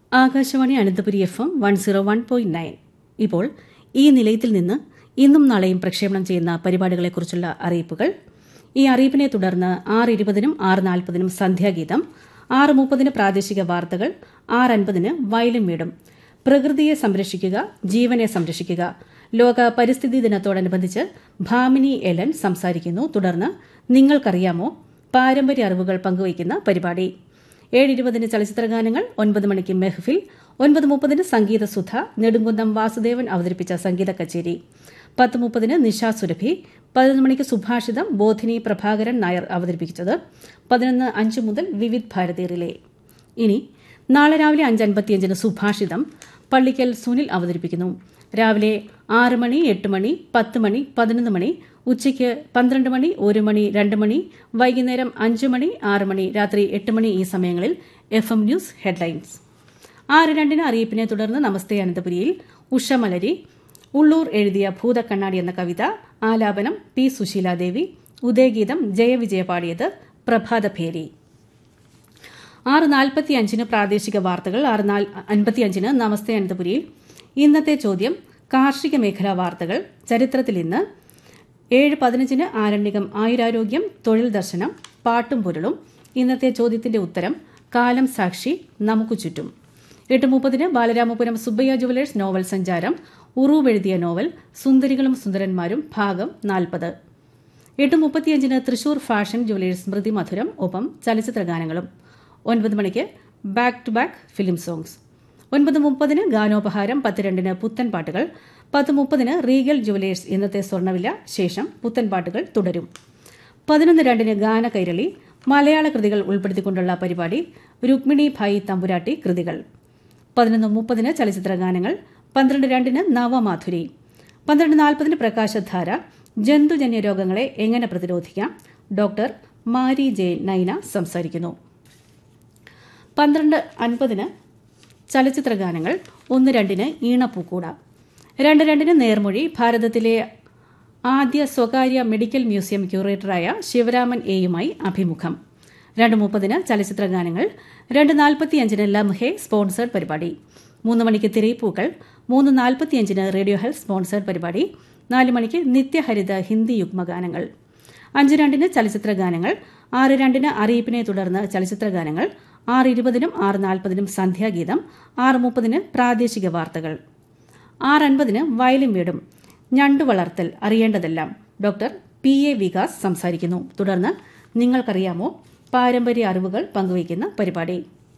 Akashvani Ananthapuri F M one zero one point nine ഇപ്പോൾ ഈ നിലയത്തിൽ നിന്ന് ഇന്നും നാളെയും പ്രക്ഷേപണം ചെയ്യുന്ന പരിപാടികളെക്കുറിച്ചുള്ള അറിയിപ്പുകൾ ഈ അറിയിപ്പിനെ തുടർന്ന് ആറ് ഇരുപതിനും ആറ് നാൽപ്പതിനും സന്ധ്യാഗീതം ആറ് മുപ്പതിന് പ്രാദേശിക വാർത്തകൾ ആറ് അൻപതിന് വയലും വീടും പ്രകൃതിയെ സംരക്ഷിക്കുക ജീവനെ സംരക്ഷിക്കുക ലോക പരിസ്ഥിതി ദിനത്തോടനുബന്ധിച്ച് ഭാമിനി എലൻ സംസാരിക്കുന്നു തുടർന്ന് നിങ്ങൾക്കറിയാമോ പാരമ്പര്യ അറിവുകൾ പങ്കുവയ്ക്കുന്ന പരിപാടി ഏഴ് ഇരുപതിന് ചലച്ചിത്രഗാനങ്ങൾ ഒൻപത് മണിക്ക് മെഹ്ഫിൽ ഒൻപത് മുപ്പതിന് സംഗീത സുധ നെടുങ്കുന്നം വാസുദേവൻ അവതരിപ്പിച്ച സംഗീത കച്ചേരി പത്ത് മുപ്പതിന് നിഷ സുരഭി പതിനൊന്ന് മണിക്ക് സുഭാഷിതം ബോധിനി പ്രഭാകരൻ നായർ അവതരിപ്പിച്ചത് പതിനൊന്ന് അഞ്ച് മുതൽ വിവിധ് ഭാരതി റിലേ ഇനി നാളെ രാവിലെ അഞ്ച് അൻപത്തിയഞ്ചിന് സുഭാഷിതം പള്ളിക്കൽ സുനിൽ അവതരിപ്പിക്കുന്നു രാവിലെ ആറ് മണി എട്ട് മണി പത്ത് മണി പതിനൊന്ന് മണി ഉച്ചയ്ക്ക് പന്ത്രണ്ട് മണി ഒരു മണി രണ്ട് മണി വൈകുന്നേരം അഞ്ച് മണി ആറ് മണി രാത്രി എട്ട് മണി ഈ സമയങ്ങളിൽ എഫ് എം ന്യൂസ് ഹെഡ്ലൈൻസ് ആറ് രണ്ടിന് അറിയിപ്പിനെ തുടർന്ന് നമസ്തേ അനന്തപുരിയിൽ ഉഷമലരി ഉള്ളൂർ എഴുതിയ ഭൂതക്കണ്ണാടി എന്ന കവിത ആലാപനം പി സുശീലാദേവി ഉദയഗീതം ജയവിജയ പാടിയത് പ്രഭാതഭേരി ആറ് നാൽപ്പത്തി അഞ്ചിന് പ്രാദേശിക വാർത്തകൾ ആറ് നാല് അൻപത്തിയഞ്ചിന് നമസ്തേ അനന്തപുരിയിൽ ഇന്നത്തെ ചോദ്യം കാർഷിക മേഖലാ വാർത്തകൾ ചരിത്രത്തിൽ ഇന്ന് ഏഴ് പതിനഞ്ചിന് ആരണ്യകം ആയുരാരോഗ്യം തൊഴിൽ ദർശനം പാട്ടും പൊരുളും ഇന്നത്തെ ചോദ്യത്തിന്റെ ഉത്തരം കാലം സാക്ഷി നമുക്ക് ചുറ്റും എട്ട് മുപ്പതിന് ബാലരാമപുരം സുബ്ബയ്യ ജുവലേഴ്സ് നോവൽ സഞ്ചാരം ഉറൂവെഴുതിയ നോവൽ സുന്ദരികളും സുന്ദരന്മാരും ഭാഗം നാൽപ്പത് എട്ട് മുപ്പത്തിയഞ്ചിന് തൃശൂർ ഫാഷൻ ജുവലേഴ്സ് സ്മൃതി മധുരം ഒപ്പം ചലച്ചിത്ര ഗാനങ്ങളും ഒൻപത് മണിക്ക് back to back film songs ഒൻപത് മുപ്പതിന് ഗാനോപഹാരം പത്ത് രണ്ടിന് പുത്തൻ പാട്ടുകൾ പത്ത് മുപ്പതിന് റീഗൽ ജുവലേഴ്സ് ഇന്നത്തെ സ്വർണ്ണവില ശേഷം പുത്തൻ പാട്ടുകൾ തുടരും പതിനൊന്ന് രണ്ടിന് ഗാന കൈരളി മലയാള കൃതികൾ ഉൾപ്പെടുത്തിക്കൊണ്ടുള്ള പരിപാടി രുക്മിണി ഭായി തമ്പുരാട്ടി കൃതികൾ പതിനൊന്ന് മുപ്പതിന് ചലച്ചിത്ര ഗാനങ്ങൾ പന്ത്രണ്ട് രണ്ടിന് നവമാധുരി പന്ത്രണ്ട് നാൽപ്പതിന് പ്രകാശധാര ജന്തുജന്യ രോഗങ്ങളെ എങ്ങനെ പ്രതിരോധിക്കാം ഡോക്ടർ മാരി ജെ നൈന സംസാരിക്കുന്നു പന്ത്രണ്ട് അൻപതിന് ചലച്ചിത്ര ഗാനങ്ങൾ ഒന്ന് രണ്ടിന് ഈണപ്പൂക്കൂട രണ്ട് രണ്ടിന് നേർമൊഴി ഭാരതത്തിലെ ആദ്യ സ്വകാര്യ മെഡിക്കൽ മ്യൂസിയം ക്യൂറേറ്ററായ ശിവരാമൻ എയുമായി അഭിമുഖം രണ്ട് മുപ്പതിന് ചലച്ചിത്ര ഗാനങ്ങൾ രണ്ട് നാൽപ്പത്തിയഞ്ചിന് ലംഹെ സ്പോൺസേഡ് പരിപാടി മൂന്ന് മണിക്ക് തിരയിപ്പൂക്കൾ മൂന്ന് നാൽപ്പത്തിയഞ്ചിന് റേഡിയോ ഹെൽത്ത് സ്പോൺസേഡ് പരിപാടി നാല് മണിക്ക് നിത്യഹരിത ഹിന്ദി യുഗ്മഗാനങ്ങൾ അഞ്ച് രണ്ടിന് ചലച്ചിത്ര ഗാനങ്ങൾ ആറ് രണ്ടിന് അറിയിപ്പിനെ തുടർന്ന് ചലച്ചിത്ര ഗാനങ്ങൾ ആറ് ഇരുപതിനും ആറ് നാൽപ്പതിനും സന്ധ്യാഗീതം ആറ് മുപ്പതിന് പ്രാദേശിക വാർത്തകൾ ആറ് അൻപതിന് വയലും വീടും ഞണ്ടു വളർത്തൽ അറിയേണ്ടതെല്ലാം ഡോക്ടർ പി എ വികാസ് സംസാരിക്കുന്നു തുടർന്ന് നിങ്ങൾക്കറിയാമോ പാരമ്പര്യ അറിവുകൾ പങ്കുവയ്ക്കുന്ന പരിപാടി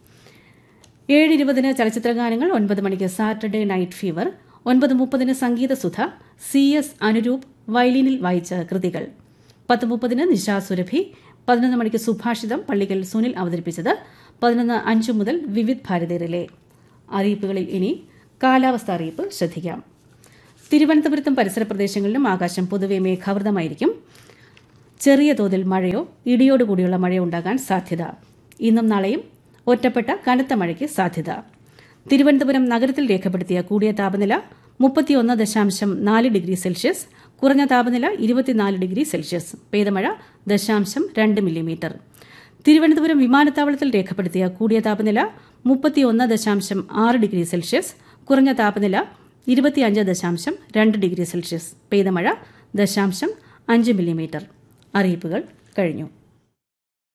ഏഴ് ഇരുപതിന് ചലച്ചിത്ര ഗാനങ്ങൾ ഒൻപത് മണിക്ക് സാറ്റർഡേ നൈറ്റ് ഫീവർ ഒൻപത് മുപ്പതിന് സംഗീത സുധ സി എസ് അനുരൂപ് വയലിനിൽ വായിച്ച കൃതികൾ പത്ത് മുപ്പതിന് നിശാ സുരഭി പതിനൊന്ന് മണിക്ക് സുഭാഷിതം പള്ളിക്കൽ സുനിൽ അവതരിപ്പിച്ചത് പതിനൊന്ന് അഞ്ച് മുതൽ വിവിധ് ഭാരതി റിലേ അറിയിപ്പുകളിൽ ഇനി കാലാവസ്ഥ അറിയിപ്പ് ശ്രദ്ധിക്കാം തിരുവനന്തപുരത്തും പരിസര പ്രദേശങ്ങളിലും ആകാശം പൊതുവെ മേഘാവൃതമായിരിക്കും ചെറിയ തോതിൽ മഴയോ ഇടിയോടുകൂടിയുള്ള മഴയോ ഉണ്ടാകാൻ സാധ്യത ഇന്നും നാളെയും ഒറ്റപ്പെട്ട കനത്ത മഴയ്ക്ക് സാധ്യത തിരുവനന്തപുരം നഗരത്തിൽ രേഖപ്പെടുത്തിയ കൂടിയ താപനില മുപ്പത്തിയൊന്ന് ദശാംശം നാല് ഡിഗ്രി സെൽഷ്യസ് കുറഞ്ഞ താപനില ഇരുപത്തിനാല് ഡിഗ്രി സെൽഷ്യസ് പെയ്തമഴ ദശാംശം രണ്ട് മില്ലിമീറ്റർ തിരുവനന്തപുരം വിമാനത്താവളത്തിൽ രേഖപ്പെടുത്തിയ കൂടിയ താപനില മുപ്പത്തിയൊന്ന് ദശാംശം ആറ് ഡിഗ്രി സെൽഷ്യസ് കുറഞ്ഞ താപനില ഇരുപത്തിയഞ്ച് ദശാംശം രണ്ട് ഡിഗ്രി സെൽഷ്യസ് പെയ്ത മഴ ദശാംശം അഞ്ച് മില്ലിമീറ്റർ അറിയിപ്പുകൾ കഴിഞ്ഞു